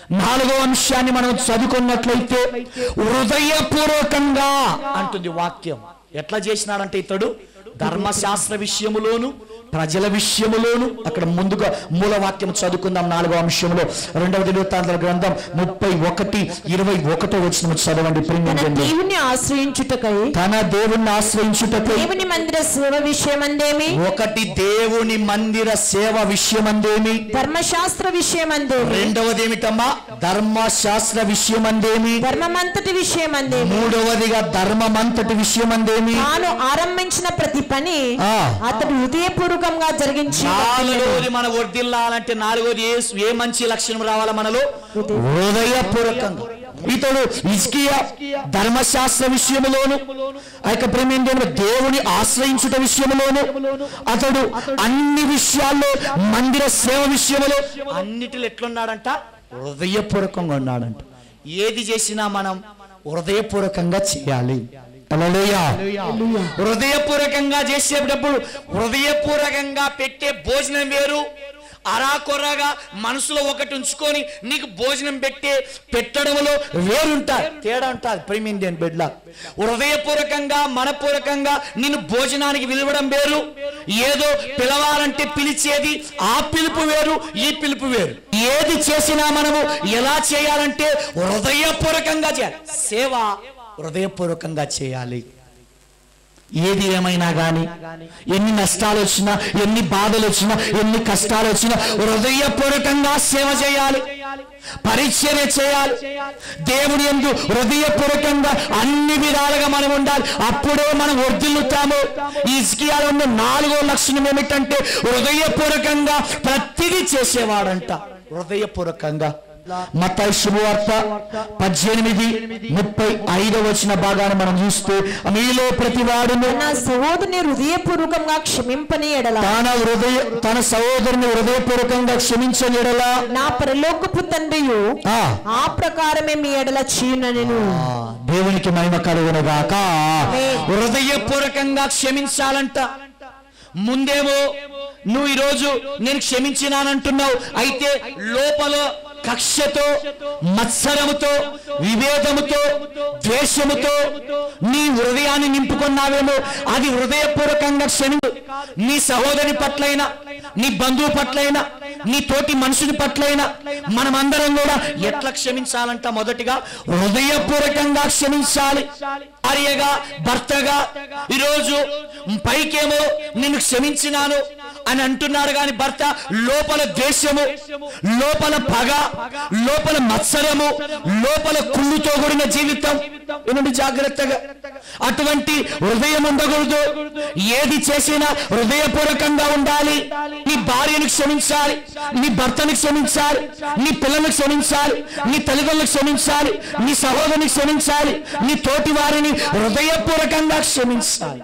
నాలుగో అంశాన్ని మనం చదువుకున్నట్లయితే హృదయపూర్వకంగా అంటుంది వాక్యం ఎట్లా చేసినాడంటే ఇతడు ధర్మశాస్త్ర విషయములోను ప్రజల విషయములోను అక్కడ ముందుగా మూల వాక్యం చదువుకుందాం నాలుగో అంశంలో రెండవ దినవృత్తాంతర గ్రంథం ముప్పై ఒకటి ఇరవై ఒకటో వచ్చిన చదవండి తన ప్రియమైన దేవుని ఆశ్రయించుటకై తన దేవుణ్ణి ఆశ్రయించుటకై దేవుని మందిర సేవ విషయమందేమి ఒకటి దేవుని మందిర సేవ విషయమందేమి ధర్మశాస్త్ర విషయమందేమి రెండవది ఏమిటమ్మా ధర్మశాస్త్ర విషయమందేమి ధర్మమంతటి విషయమందేమి మూడవదిగా ధర్మమంతటి విషయమందేమి తాను ఆరంభించిన ప్రతి పని ఆ. అతడు హృదయపూర్వకంగా జరిగించి నాలుగోది మన వర్దిల్లాలంటే నాలుగోది ఏ ఏ మంచి లక్షణం రావాలా మనలో హృదయపూర్వకంగా ఇతడు ఇజ్కియా ధర్మశాస్త్ర విషయములోను ఆ యొక్క ప్రేమేంద్రుడు దేవుని ఆశ్రయించుట విషయములోను అతడు అన్ని విషయాల్లో మందిర సేవ విషయములో అన్నిటిలో ఎట్లున్నాడంట హృదయపూర్వకంగా ఉన్నాడంట ఏది చేసినా మనం హృదయపూర్వకంగా చేయాలి హల్లెలూయా. హృదయపూర్వకంగా చేసేటప్పుడు హృదయపూర్వకంగా పెట్టే భోజనం వేరు అరాకొరగా మనసులో ఒకటి ఉంచుకొని నీకు భోజనం పెట్టే పెట్టడంలో వేరుంటారు తేడా ఉంటుంది ప్రేమింది అని బిడ్డ హృదయపూర్వకంగా మనపూర్వకంగా నిన్ను భోజనానికి పిలవడం వేరు ఏదో పిలవాలంటే పిలిచేది ఆ పిలుపు వేరు ఈ పిలుపు వేరు ఏది చేసినా మనము ఎలా చేయాలంటే హృదయపూర్వకంగా చేయాలి సేవ హృదయపూర్వకంగా చేయాలి ఏది ఏమైనా గాని ఎన్ని నష్టాలు వచ్చినా ఎన్ని బాధలు వచ్చినా ఎన్ని కష్టాలు వచ్చినా హృదయపూర్వకంగా సేవ చేయాలి పరిచర్య చేయాలి దేవుని ఎందు హృదయపూర్వకంగా అన్ని విధాలుగా మనం ఉండాలి అప్పుడే మనం వర్ధిల్లుతాము ఈ ఇస్కియాలో ఉన్న నాలుగో లక్షణం ఏమిటంటే హృదయపూర్వకంగా ప్రతిదీ చేసేవాడంట హృదయపూర్వకంగా మత్తాయి శుభవార్త పద్దెనిమిది ముప్పై ఐదో వచ్చిన భాగాన్ని మనం చూస్తే మీలో ప్రతి వాడును నా సహోదరుని హృదయపూర్వకంగా క్షమింపని ఎడల తన హృదయ తన సహోదరుని హృదయపూర్వకంగా క్షమించనిడలా నా పరలోకపు తండ్రియు ఆ, ఆ ప్రకారమే మీ ఎడల చీనను ఆ, దేవునికి మహిమ కలుగునుగాక హృదయపూర్వకంగా క్షమించాలంట ముందేమో నువ్వు ఈరోజు నేను క్షమించినానంటున్నావు అయితే లోపల కక్షతో మత్సరముతో విభేదముతో ద్వేషముతో నీ హృదయాన్ని నింపుకున్నావేమో అది హృదయపూర్వకంగా క్షమించు నీ సహోదరి పట్లైనా నీ బంధువు పట్లైనా నీ తోటి మనుషుని పట్లైనా మనమందరం కూడా ఎట్లా క్షమించాలంట మొదటిగా హృదయపూర్వకంగా క్షమించాలి భార్యగా భర్తగా ఈరోజు పైకేమో నిన్ను క్షమించినాను అని అంటున్నాడు కానీ భర్త లోపల ద్వేషము లోపల పగ లోపల మత్సరము లోపల కుళ్ళుతో కూడిన జీవితం వినండి జాగ్రత్తగా అటువంటి హృదయం ఉండకూడదు ఏది చేసినా హృదయపూర్వకంగా ఉండాలి నీ భార్యను క్షమించాలి నీ భర్తను క్షమించాలి నీ పిల్లలను క్షమించాలి నీ తల్లిదండ్రులను క్షమించాలి నీ సహోదరుని క్షమించాలి నీ తోటి వారిని హృదయపూర్వకంగా క్షమించాలి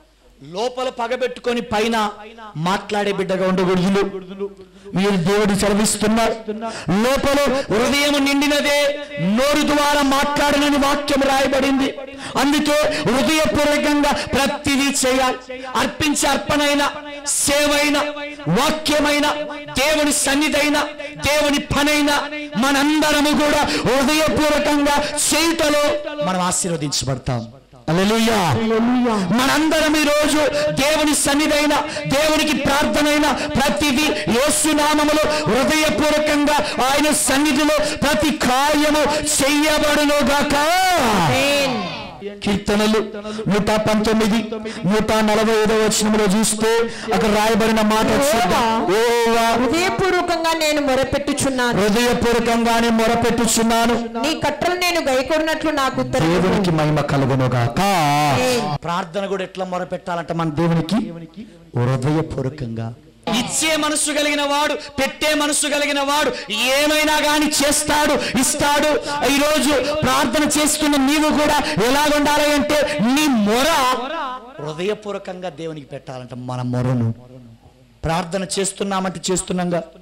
లోపల పగబెట్టుకొని పైన మాట్లాడే బిడ్డగా ఉండకూడదు వీరు దేవుడు చదివిస్తున్నారు లోపల హృదయం నిండినదే నోరు ద్వారా మాట్లాడనని వాక్యం రాయబడింది అందుకే హృదయపూర్వకంగా ప్రతిదీ చేయాలి అర్పించే అర్పణైన సేవైన వాక్యమైన దేవుని సన్నిధైన దేవుని పనైన మనందరము కూడా హృదయపూర్వకంగా చేయుటలో మనం ఆశీర్వదించబడతాం హల్లెలూయా మనందరం ఈ రోజు దేవుని సన్నిధైన దేవునికి ప్రార్థనైన ప్రతిదీ యేసునామములో హృదయపూర్వకంగా ఆయన సన్నిధిలో ప్రతి కార్యము చెయ్యబడును గాక కీర్తనలు నూట పంతొమ్మిది నూట నలభై ఐదో వచనంలో చూస్తే అక్కడ రాయబడిన మాట చూద్దాం. యెహోవా హృదయపూర్వకంగా నేను మొరపెట్టుచున్నాను హృదయపూర్వకంగానే మొరపెట్టుచున్నాను నీ కట్టలు నేను గైకొన్నట్లు నాకు ఉత్తరం దేవునికి మహిమ కలుగునుగాక ప్రార్థన కూడా ఎట్లా మొరపెట్టాలంట మన దేవునికి హృదయపూర్వకంగా ఇచ్చే మనసు కలిగిన వాడు పెట్టే మనసు కలిగిన వాడు ఏమైనా గాని చేస్తాడు ఇస్తాడు ఈరోజు ప్రార్థన చేస్తున్న నీవు కూడా ఎలాగుండాలి అంటే నీ మొర హృదయపూర్వకంగా దేవునికి పెట్టాలంట మన మొరను ప్రార్థన చేస్తున్నామంటే చేస్తున్నాంగా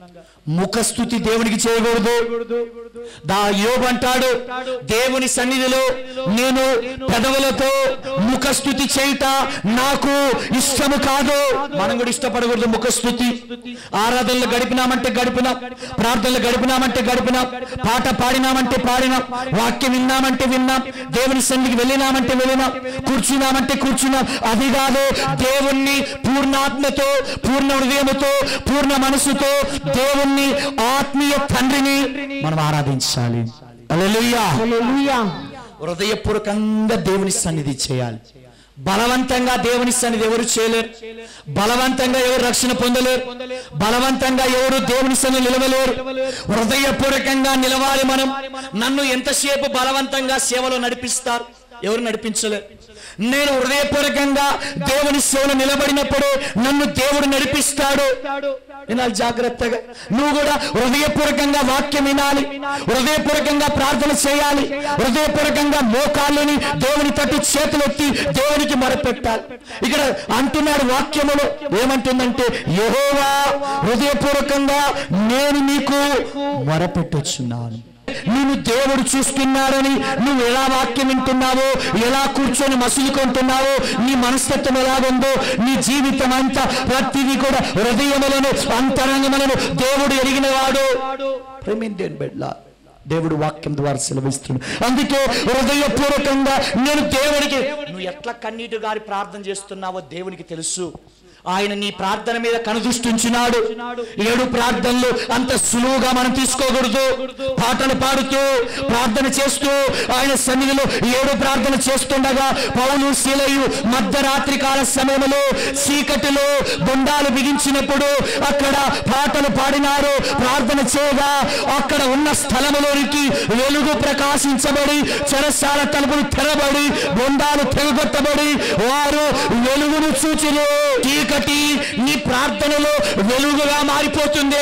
ముఖస్థుతి దేవునికి చేయకూడదు దా యోబు అంటాడు దేవుని సన్నిధిలో నేను పెదవులతో ముఖస్థుతి చేయుట నాకు ఇష్టము కాదు మనం కూడా ఇష్టపడకూడదు ముఖస్థుతి ఆరాధనలు గడిపినామంటే గడిపినాం ప్రార్థనలు గడిపినామంటే గడిపినాం పాట పాడినామంటే పాడినాం వాక్యం విన్నామంటే విన్నాం దేవుని సన్నిధికి వెళ్ళినామంటే వెళ్ళినాం కూర్చున్నామంటే కూర్చున్నాం అది కాదు దేవుణ్ణి పూర్ణాత్మతో పూర్ణ హృదయముతో పూర్ణ మనసుతో దేవుణ్ణి ఆత్మీయ తండ్రిని మనం ఆరాధించాలి హల్లెలూయా హల్లెలూయా హృదయపూర్వకంగా దేవుని సన్నిధి చేయాలి బలవంతంగా దేవుని సన్నిధి ఎవరు చేయలేరు బలవంతంగా ఎవరు రక్షణ పొందలేరు బలవంతంగా ఎవరు దేవుని సన్నిధి నిలవలేరు హృదయపూర్వకంగా నిలవాలి మనం నన్ను ఎంతసేపు బలవంతంగా సేవలో నడిపిస్తారు ఎవరు నడిపించలేరు నేను హృదయపూర్వకంగా దేవుని సేవలో నిలబడినప్పుడు నన్ను దేవుడు నడిపిస్తాడు వినాలి జాగ్రత్తగా నువ్వు కూడా హృదయపూర్వకంగా వాక్యం వినాలి హృదయపూర్వకంగా ప్రార్థన చేయాలి హృదయపూర్వకంగా మోకాళ్ళని దేవుని తట్టు చేతులెత్తి దేవునికి మొరపెట్టాలి ఇక్కడ అంటున్నాడు వాక్యములో ఏమంటుందంటే యెహోవా హృదయపూర్వకంగా నేను నీకు మొరపెట్టొచ్చున్నాను నేను దేవుడు చూస్తున్నాడని నువ్వు ఎలా వాక్యం వింటున్నావో ఎలా కూర్చొని మసులుకుంటున్నావో నీ మనస్తత్వం ఎలాగుందో నీ జీవితం అంతా ప్రతిదీ కూడా హృదయములను అంతరంగములను దేవుడు ఎరిగిన వాడు ప్రేమిందేని బిడ్డ దేవుడు వాక్యం ద్వారా సెలవిస్తున్నాడు అందుకే హృదయపూర్వకంగా నేను దేవుడికి నువ్వు ఎట్లా కన్నీటి గారి ప్రార్థన చేస్తున్నావో దేవునికి తెలుసు ఆయన నీ ప్రార్థన మీద కనుదృష్టించినాడు ఏడు ప్రార్థనలు అంత సులువుగా మనం తీసుకోకూడదు పాటలు పాడుతూ ప్రార్థన చేస్తూ ఆయన సన్నిధిలో ఏడు ప్రార్థన చేస్తుండగా పౌలు శీలయు మధ్యరాత్రి కాల సమయంలో చీకటిలో బొండాలు బిగించినప్పుడు అక్కడ పాటలు పాడినారు ప్రార్థన చేయగా అక్కడ ఉన్న స్థలములోనికి వెలుగు ప్రకాశించబడి చెరసాల తలుపులు తెరబడి బొండాలు తెగొట్టబడి వారు వెలుగును చూచిరు చీకటి నీ ప్రార్థనలో వెలుగుగా మారిపోతుంది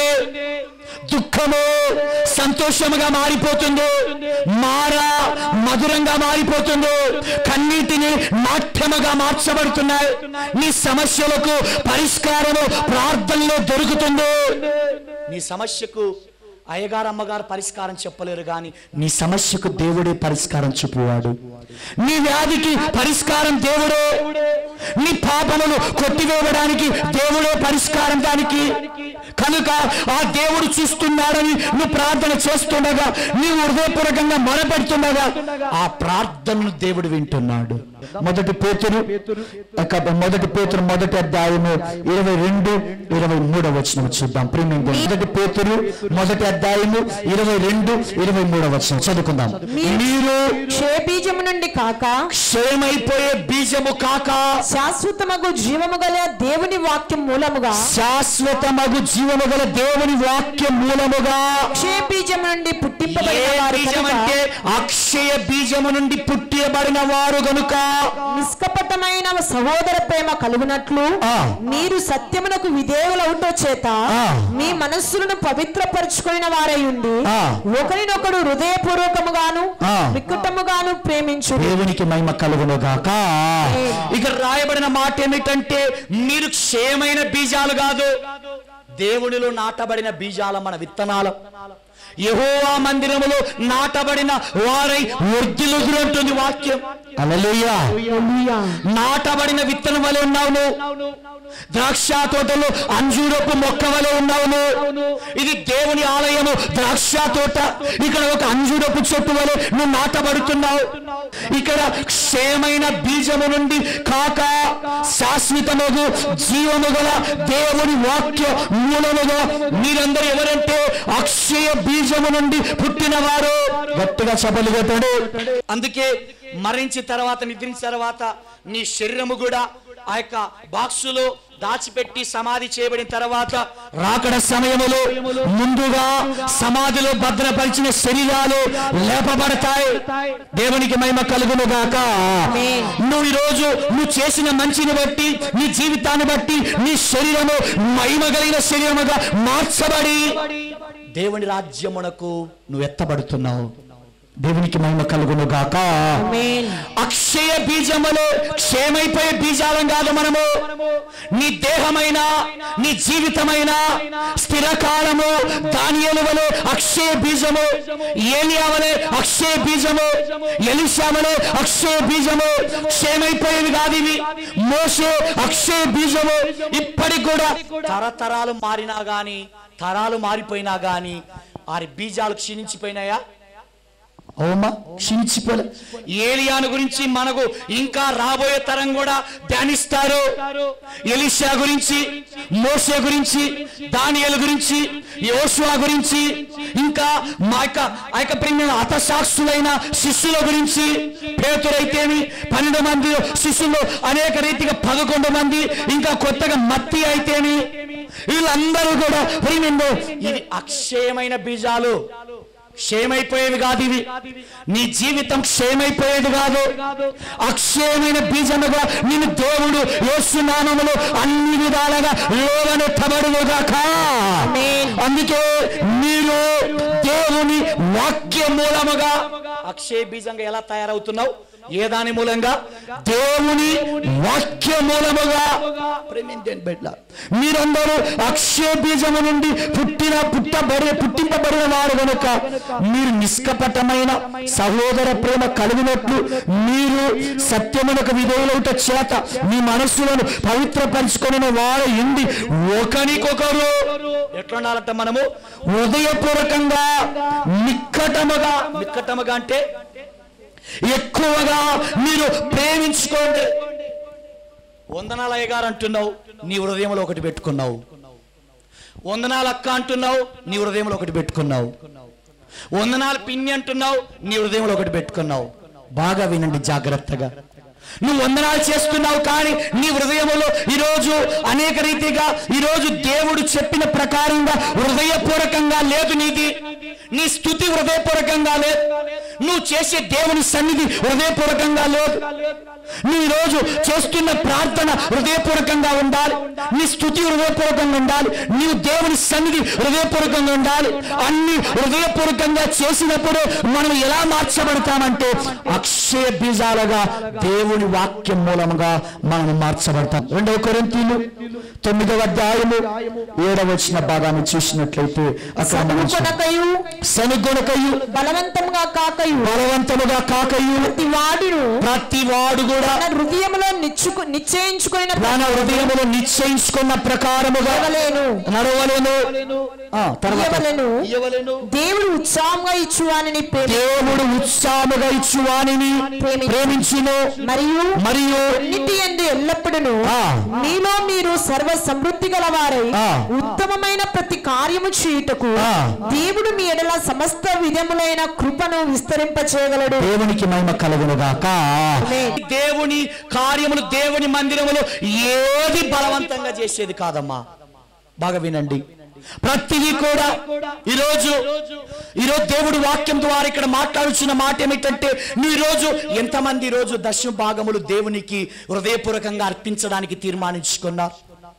దుఃఖము సంతోషముగా మారిపోతుంది మార మధురంగా మారిపోతుంది కన్నీటిని నాట్యముగా మార్చబడుతున్నాయి నీ సమస్యలకు పరిష్కారము ప్రార్థనలో దొరుకుతుంది నీ సమస్యకు అయ్యగారు అమ్మగారు పరిష్కారం చెప్పలేరు కానీ నీ సమస్యకు దేవుడే పరిష్కారం చూపువాడు నీ వ్యాధికి పరిష్కారం దేవుడే నీ పాపములు కొట్టివేయడానికి దేవుడే పరిష్కారం దానికి కనుక ఆ దేవుడు చూస్తున్నాడని నువ్వు ప్రార్థన చేస్తుండగా నీవు హృదయపూర్వకంగా మొరపెడుతుండగా ఆ ప్రార్థనను దేవుడు వింటున్నాడు మొదటి పేతురు ఒక మొదటి పేతురు మొదటి అధ్యాయము ఇరవై రెండు ఇరవై మూడవ వచనం చూద్దాం ప్రేమ మొదటి పేతురు మొదటి అధ్యాయము ఇరవై రెండు ఇరవై మూడవ వచనం చదువుకుందాం మీరు క్షయబీజము నుండి కాక క్షయమైపోయే బీజము కాక శాశ్వతమగు జీవము గల దేవుని వాక్యం మూలముగా శాశ్వతమగు జీవము గల దేవుని వాక్యం మూలముగా క్షయబీజము నుండి పుట్టింపబడిన ఏ వారు బీజం కనుక అంటే అక్షయ బీజము నుండి పుట్టియబడిన వారు గనుక నిష్కపటమైన సహోదర ప్రేమ కలుగునట్లు ఆ. మీరు సత్యమునకు విధేయులవుట చేత ఆ. మీ మనస్సులను పవిత్రపరచుకున్న వారై ఉండి ఆ. ఒకరినొకడు హృదయపూర్వకముగాను ఆ. మిక్కుటముగాను ప్రేమించు దేవునికి మహిమ కలుగును గాక ఇక్కడ రాయబడిన మాట ఏమిటంటే మీరు క్షయమైన బీజాలు కాదు దేవునిలో నాటబడిన బీజాల మన విత్తనాలు యెహోవా మందిరములో నాటబడిన వారై వృద్ధిలుదురు అంటుంది వాక్యం అలలుయా నాటబడిన విత్తనం వలె ఉన్నావు నువ్వు ద్రాక్ష తోటలో అంజూరపు మొక్క వలె ఉన్నావు నువ్వు ఇది దేవుని ఆలయము ద్రాక్ష తోట ఇక్కడ ఒక అంజూరపు చెట్టు వలె నువ్వు నాటబడుతున్నావు ఇక్కడ క్షేమైన బీజము నుండి కాక శాశ్వతముగు జీవము గల దేవుని వాక్య మూలముగా మీరందరూ ఎవరంటే అక్షయ బీజము నుండి పుట్టినవారు గట్టిగా సభలు కొట్టాడు అందుకే మరణించిన తర్వాత నిద్రించిన తర్వాత నీ శరీరము కూడా ఆ యొక్క బాక్సులో దాచిపెట్టి సమాధి చేయబడిన తర్వాత రాకడ సమయములో ముందుగా సమాధిలో భద్రపరిచిన శరీరాలు లేపబడతాయి దేవునికి మహిమ కలుగును గాక నువ్వు ఈ రోజు నువ్వు చేసిన మంచిని బట్టి నీ జీవితాన్ని బట్టి నీ శరీరము మహిమ కలిగిన శరీరముగా మార్చబడి దేవుని రాజ్యమునకు నువ్వు ఎత్తబడుతున్నావు దేవునికి మహిమ కలుగును గాక ఆమేన్. అక్షయ బీజములు క్షేమైపోయే బీజాలం కాదు మనము నీ దేహమైన నీ జీవితమైన స్థిరకాలము దానియలు వలె అక్షయ బీజము ఏలియావలే అక్షయ బీజము ఎలిషావలే అక్షయ బీజము క్షేమైపోయేవి కాదు ఇవి మోసే అక్షయ బీజము ఇప్పటికి కూడా తరతరాలు మారినా గాని తరాలు మారిపోయినా గాని వారి బీజాలు క్షీణించిపోయినాయా అవుమా క్షీణించిపోలే ఏలియాను గురించి మనకు ఇంకా రాబోయే తరం కూడా ధ్యానిస్తారు ఎలిషా గురించి మోసే గురించి దానియలు గురించి యోషువా గురించి ఇంకా మా యొక్క ఆ యొక్క ప్రేమ హతసాక్షులైన శిష్యుల గురించి పేతురైతేమి పన్నెండు మంది శిష్యులు అనేక రీతిగా పదకొండు మంది ఇంకా కొత్తగా మత్తి అయితేమి వీళ్ళందరూ కూడా ప్రేమిందో ఇది అక్షయమైన బీజాలు క్షేమైపోయేవి కాదు ఇవి నీ జీవితం క్షేమైపోయేది కాదు అక్షయమైన బీజముగా నేను దేవుడు యేసునామములో అన్ని విధాలుగా లోవనెత్తబడుగాక అందుకే మీరు దేవుని వాక్య మూలముగా అక్షయ బీజంగా ఎలా తయారవుతున్నావు ఏ దాని మూలంగా దేవుని వాక్య మూలముగా ప్రేమించండి బిడ్డ మీరందరూ అక్షయ బీజము నుండి పుట్టిన పుట్టబడి పుట్టింపబడిన వారు కనుక మీరు నిష్కపటమైన సహోదర ప్రేమ కలిగినట్లు మీరు సత్యమునకు విధేయులవుట చేత మీ మనస్సులను పవిత్రపరుచుకొని వారు ఎండి ఒకరికొకరు ఎట్లా ఉండాలంట మనము హృదయపూర్వకంగా నిక్కటముగా నిక్కటముగా అంటే ఎక్కువగా మీరు ప్రేమించుకోండి వందనాలు అయ్యగారు అంటున్నావు నీ హృదయంలో ఒకటి పెట్టుకున్నావు వందనాలు అక్క అంటున్నావు నీ హృదయంలో ఒకటి పెట్టుకున్నావు వందనాలు పిన్ని అంటున్నావు నీ హృదయంలో ఒకటి పెట్టుకున్నావు బాగా వినండి జాగ్రత్తగా నువ్వు వందనాలు చేస్తున్నావు కానీ నీ హృదయంలో ఈరోజు అనేక రీతిగా ఈరోజు దేవుడు చెప్పిన ప్రకారంగా హృదయపూర్వకంగా లేదు నీది నీ స్థుతి హృదయపూర్వకంగా లేదు నువ్వు చేసే దేవుని సన్నిధి హృదయపూర్వకంగా లేదు నీ రోజు చేస్తున్న ప్రార్థన హృదయపూర్వకంగా ఉండాలి నీ స్థుతి హృదయపూర్వకంగా ఉండాలి నీవు దేవుని సన్నిధి హృదయపూర్వకంగా ఉండాలి అన్ని హృదయపూర్వకంగా చేసినప్పుడు మనం ఎలా మార్చబడతామంటే అక్షయ బీజాలుగా దేవుని వాక్యం మూలముగా మనం మార్చబడతాం రెండవ కొరింతీలు తొమ్మిదవ అధ్యాయము ఏడవ వచ్చిన భాగాన్ని చూసినట్లయితే అక్కడ మనం చూ- కొనకయు సనుగొనకయు బలవంతంగా కాకయు బలవంతముగా కాకయు ప్రతి వాడును ప్రతి వాడు కూడా తన హృదయంలో నిచ్చుకు నిశ్చయించుకున్న ప్రాణ హృదయములో నిశ్చయించుకున్న ప్రకారముగా ఇవ్వలేను. నడవలేను ఆ, తర్వాత ఇవ్వలేను. ఇవ్వలేను. దేవుడు ఉత్సాహంగా ఇచ్చువాని ప్రేమ దేవుడు ఉత్సాహముగా ఇచ్చు వానిని ప్రేమించు. ప్రేమించును మరియు మరియు అన్నిటి ఎందు ఎల్లప్పుడూ ఆ. మీలో మీరు సర్వ సమృద్ధి గలవారై ఆ. ఉత్తమమైన ప్రతి కార్యము చేయుటకు ఆ. దేవుడు మీ ఎడల సమస్త విధములైన కృపను విస్తరింపచేయగలడు దేవునికి మహిమ కలుగునుగాక ఆమేన్. దేవుని కార్యములు దేవుని మందిరములు ఏది బలవంతంగా చేసేది కాదమ్మా బాగా వినండి ప్రతిదీ కూడా ఈరోజు ఈరోజు దేవుడు వాక్యం ద్వారా ఇక్కడ మాట్లాడుచున్న మాట ఏమిటంటే నీ రోజు ఎంతమంది ఈ రోజు దశమ భాగములు దేవునికి హృదయపూర్వకంగా అర్పించడానికి తీర్మానించుకున్నారు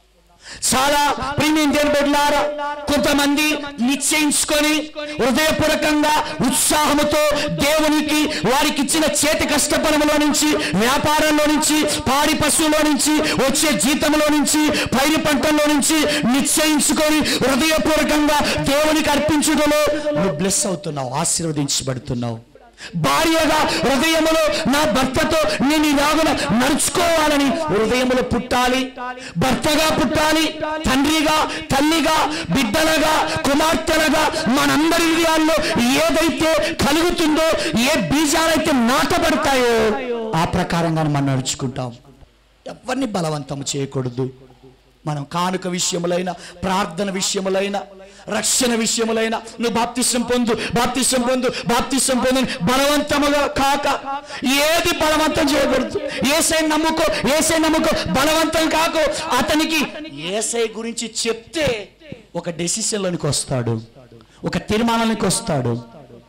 చాలా ప్రీమియం దేని బిడ్డలారా కొంతమంది నిశ్చయించుకొని హృదయపూర్వకంగా ఉత్సాహముతో దేవునికి వారికి ఇచ్చిన చేతి కష్టపడములో నుంచి వ్యాపారంలో నుంచి పాడి పశువులో నుంచి వచ్చే జీతంలో నుంచి పైరు పంటల్లో నుంచి నిశ్చయించుకొని హృదయపూర్వకంగా దేవునికి అర్పించుటలో నువ్వు బ్లెస్ అవుతున్నావు ఆశీర్వదించబడుతున్నావు భార్యగా హృదయములో నా భర్తతో నేను ఇలాగున నడుచుకోవాలని హృదయములో పుట్టాలి భర్తగా పుట్టాలి తండ్రిగా తల్లిగా బిడ్డలుగా కుమార్తెలుగా మనందరి హృదయాల్లో ఏదైతే కలుగుతుందో ఏ బీజాలైతే నాటబడతాయో ఆ ప్రకారంగా మనం నడుచుకుంటాం ఎవరిని బలవంతం చేయకూడదు మనం కానుక విషయములైన ప్రార్థన విషయములైన రక్షణ విషయములైన నువ్వు బాప్తిసం పొందు బాప్తిసం పొందు బాప్తిసం పొందు అని బలవంతముగా కాక ఏది బలవంతం చేయకూడదు ఏసై నమ్ముకో ఏసై నమ్ముకో బలవంతం కాకు అతనికి ఏసై గురించి చెప్తే ఒక డెసిషన్లోనికి వస్తాడు ఒక తీర్మానానికి వస్తాడు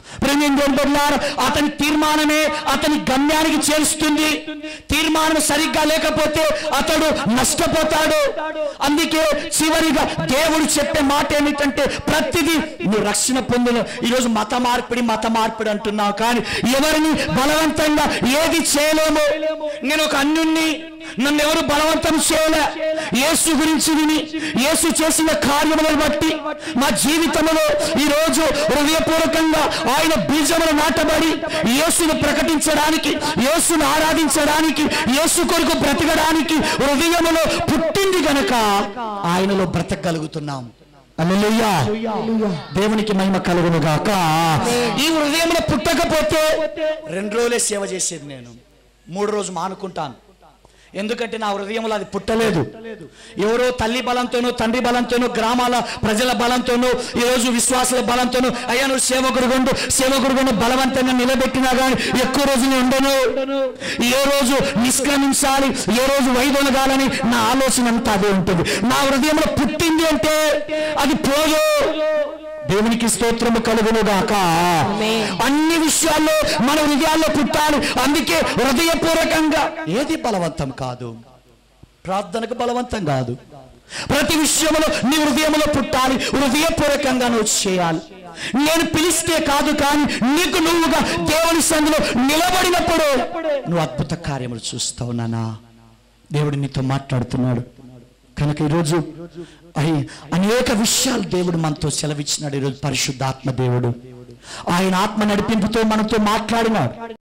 ప్రేమ బిడ్డలారా అతని తీర్మానమే అతని గమ్యానికి చేరుస్తుంది తీర్మానం సరిగ్గా లేకపోతే అతడు నష్టపోతాడు అందుకే చివరిగా దేవుడు చెప్పే మాట ఏమిటంటే ప్రతిదీ నువ్వు రక్షణ పొందిన ఈరోజు మత మార్పిడి మత మార్పిడి అంటున్నావు కానీ ఎవరిని బలవంతంగా ఏది చేయలేము నేను ఒక అన్యుణ్ణి నన్ను ఎవరు బలవంతం చేయలే యేసు గురించి విని యేసు చేసిన కార్యములను బట్టి మా జీవితంలో ఈ రోజు హృదయపూర్వకంగా ఆయన బీజములు నాటబడి యేసును ప్రకటించడానికి యేసును ఆరాధించడానికి యేసు కొరకు బ్రతకడానికి హృదయములో పుట్టింది గనక ఆయనలో బ్రతకగలుగుతున్నాం హల్లెలూయా దేవునికి మహిమ కలుగును గాక ఈ హృదయంలో పుట్టకపోతే రెండు రోజులే సేవ చేసేది నేను మూడు రోజు మానుకుంటాను ఎందుకంటే నా హృదయంలో అది పుట్టలేదు ఎవరో తల్లి బలంతోనూ తండ్రి బలంతోనూ గ్రామాల ప్రజల బలంతోనూ ఈరోజు విశ్వాసాల బలంతోనూ అయ్యా నువ్వు సేవకుడు కొండు సేవకుడు కొండు బలవంతంగా నిలబెట్టినా కానీ ఎక్కువ రోజులు ఉండను ఏ రోజు నిష్క్రమించాలి ఏ రోజు వైదొలగాలని నా ఆలోచన అంతా అదే ఉంటుంది నా హృదయంలో పుట్టింది అంటే అది పోదు దేవునికి స్తోత్రము కలుగును గాక అన్ని విషయాల్లో మన హృదయాల్లో పుట్టాలి అందుకే హృదయపూర్వకంగా ఏది బలవంతం కాదు ప్రార్థనకు బలవంతం కాదు ప్రతి విషయంలో నీ హృదయంలో పుట్టాలి హృదయపూర్వకంగా నువ్వు చేయాలి నేను పిలిస్తే కాదు కానీ నీకు నువ్వుగా దేవుని సందులో నిలబడినప్పుడు నువ్వు అద్భుత కార్యములు చూస్తావు నానా దేవుడు నీతో మాట్లాడుతున్నాడు కనుక ఈరోజు అయి- అనేక విషయాలు దేవుడు మనతో సెలవిచ్చినాడు ఈరోజు పరిశుద్ధాత్మ దేవుడు ఆయన ఆత్మ నడిపింపుతో మనతో మాట్లాడినాడు